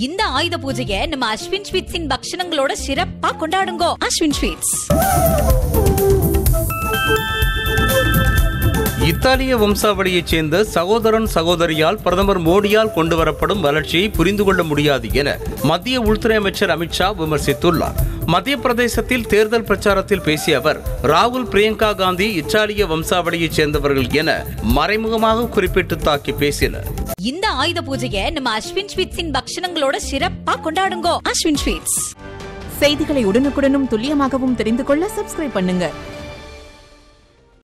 இந்த ஆயுத பூஜையை நம்ம அஸ்வின் ஸ்வீட்ஸின் பக்ஷணங்களோட சிறப்பா கொண்டாடுங்கோ அஸ்வின் ஸ்வீட்ஸ் இத்தாலிய வம்சாவளியைச் சேர்ந்த சகோதரன் சகோதரியால் பிரதமர் மோடியால் கொண்டுவரப்படும் வளர்ச்சியை புரிந்து கொள்ள முடியாது என மத்திய உள்துறை அமைச்சர் அமித்ஷா விமர்சித்துள்ளார் மத்திய பிரதேசத்தில் தேர்தல் பிரச்சாரத்தில் பேசிய அவர் ராகுல் பிரியங்கா காந்தி இத்தாலிய வம்சாவளியைச் சேர்ந்தவர்கள் என மறைமுகமாக குறிப்பிட்டு தாக்கி பேசினர் இந்த ஆயுத பூஜையை நம்ம அஸ்வின் ஸ்வீட்ஸின் பக்ஷணங்களோட சிறப்பா கொண்டாடுங்கோ அஸ்வின் ஸ்வீட்ஸ் செய்திகளை உடனுக்குடனும் துல்லியமாகவும் தெரிந்து கொள்ள சப்ஸ்கிரைப் பண்ணுங்க